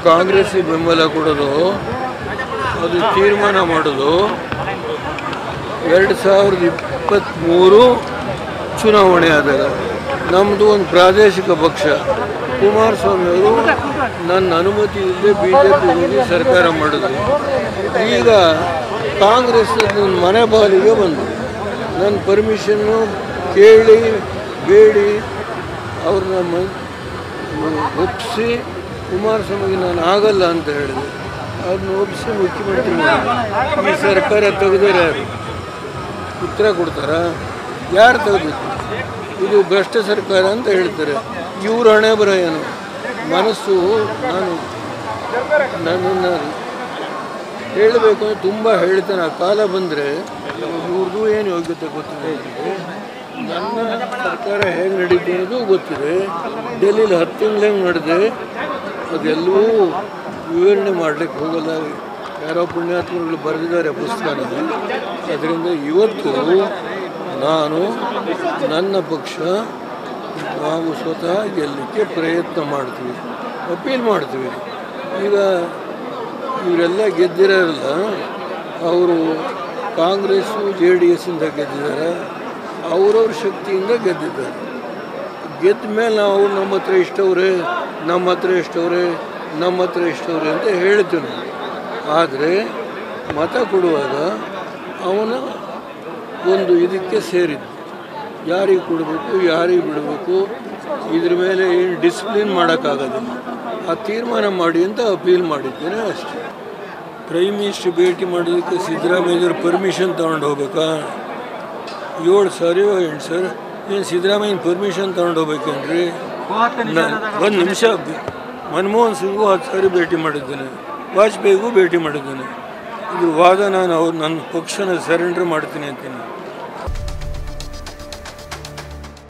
ಕಾಂಗ್ರೆಸ್ಸಿಗೆ ಬೆಂಬಲ ಕೊಡೋದು ಅದು ತೀರ್ಮಾನ ಮಾಡೋದು ಎರಡು ಸಾವಿರದ ಇಪ್ಪತ್ತ್ಮೂರು ಚುನಾವಣೆ ಆದಾಗ ನಮ್ಮದು ಒಂದು ಪ್ರಾದೇಶಿಕ ಪಕ್ಷ ಕುಮಾರಸ್ವಾಮಿ ಅವರು ನನ್ನ ಅನುಮತಿ ಇಲ್ಲದೆ ಬಿ ಜೆ ಪಿ ಹೋಗಿ ಸರ್ಕಾರ ಮಾಡಿದ್ರು ಈಗ ಕಾಂಗ್ರೆಸ್ ನನ್ನ ಮನೆ ಬಾಲಿಗೆ ಬಂದು ನನ್ನ ಪರ್ಮಿಷನ್ನು ಕೇಳಿ ಬೇಡಿ ಅವ್ರನ್ನ ಮ ಒಪ್ಪಿಸಿ ಕುಮಾರಸ್ವಾಮಿಗೆ ನಾನು ಆಗಲ್ಲ ಅಂತ ಹೇಳಿದೆ ಅವ್ರನ್ನ ಒಪ್ಪಿಸಿ ಮುಖ್ಯಮಂತ್ರಿ ಮಾಡಿದ್ರು. ಈ ಸರ್ಕಾರ ತೆಗೆದರೆ ಯಾರು ಉತ್ತರ ಕೊಡ್ತಾರ ಯಾರು ತೆಗೆದಿತ್ತು ಇದು ಭ್ರಷ್ಟ ಸರ್ಕಾರ ಅಂತ ಹೇಳ್ತಾರೆ ಇವ್ರ ಹಣೆ ಬರ ಏನು ಮನಸ್ಸು ನಾನು ನನ್ನನ್ನು ಹೇಳಬೇಕು ಅಂದರೆ ತುಂಬ ಹೇಳ್ತಾನೆ ಆ ಕಾಲ ಬಂದರೆ ಇವ್ರದ್ದು ಏನು ಯೋಗ್ಯತೆ ಗೊತ್ತಿದೆ ನನಗೆ. ನನ್ನ ಸರ್ಕಾರ ಹೇಗೆ ನಡೀತು ಅನ್ನೋದು ಗೊತ್ತಿದೆ ಡೆಲ್ಲಿಲಿ ಹತ್ತು ತಿಂಗಳು ಹೆಂಗೆ ನಡೆದೆ ಅದೆಲ್ಲವೂ ವಿವರಣೆ ಮಾಡಲಿಕ್ಕೆ ಹೋಗಲ್ಲ ಯಾರೋ ಪುಣ್ಯಾತ್ಮಗಳು ಬರೆದಿದ್ದಾರೆ ಪುಸ್ತಕನ ಅದರಿಂದ ಇವತ್ತು ನಾನು ನನ್ನ ಪಕ್ಷ ನಾವು ಸ್ವತಃ ಗೆಲ್ಲಲಿಕ್ಕೆ ಪ್ರಯತ್ನ ಮಾಡ್ತೀವಿ ಅಪೀಲ್ ಮಾಡ್ತೀವಿ ಈಗ ಇವರೆಲ್ಲ ಗೆದ್ದಿರಲ್ಲ ಅವರು ಕಾಂಗ್ರೆಸ್ಸು ಜೆ ಡಿ ಎಸ್ಸಿಂದ ಗೆದ್ದಿದ್ದಾರೆ ಅವರವ್ರ ಶಕ್ತಿಯಿಂದ ಗೆದ್ದಿದ್ದಾರೆ ಗೆದ್ದ ಮೇಲೆ ನಾವು ನಮ್ಮ ಹತ್ರ ಇಷ್ಟವ್ರೆ ನಮ್ಮ ಹತ್ರ ಇಷ್ಟವ್ರೆ ನಮ್ಮ ಹತ್ರ ಇಷ್ಟವ್ರೆ ಅಂತ ಹೇಳ್ತೀವಿ ನಾವು ಆದರೆ ಮತ ಕೊಡುವಾಗ ಅವನ ಒಂದು ಇದಕ್ಕೆ ಸೇರಿದ್ದು ಯಾರಿಗೆ ಕೊಡಬೇಕು ಯಾರಿಗೆ ಬಿಡಬೇಕು ಇದ್ರ ಮೇಲೆ ಏನು ಡಿಸಿಪ್ಲಿನ್ ಮಾಡೋಕ್ಕಾಗೋದಿಲ್ಲ ಆ ತೀರ್ಮಾನ ಮಾಡಿ ಅಂತ ಅಪೀಲ್ ಮಾಡಿದ್ದೇನೆ ಅಷ್ಟೇ ಪ್ರೈಮ್ ಮಿನಿಸ್ಟರ್ ಭೇಟಿ ಮಾಡೋದಕ್ಕೆ ಸಿದ್ದರಾಮಯ್ಯವ್ರ ಪರ್ಮಿಷನ್ ತೊಗೊಂಡು ಹೋಗ್ಬೇಕಾ ಏಳು ಸಾರಿ ಎಂಟು ಸರ್ ಏನು ಸಿದ್ದರಾಮಯ್ಯನ ಪರ್ಮಿಷನ್ ತೊಗೊಂಡು ಹೋಗ್ಬೇಕೇನ್ರಿ ಒಂದು ನಿಮಿಷ ಮನಮೋಹನ್ ಸಿಂಗು ಹತ್ತು ಸಾರಿ ಭೇಟಿ ಮಾಡಿದ್ದೇನೆ ವಾಜಪೇಯಿಗೂ ಭೇಟಿ ಮಾಡಿದ್ದೇನೆ ಇದ್ರ ವಾದ ನಾನು ಅವ್ರು ನನ್ನ ಪಕ್ಷನ ಸರೆಂಡರ್ ಮಾಡ್ತೀನಿ ಅಂತೀನಿ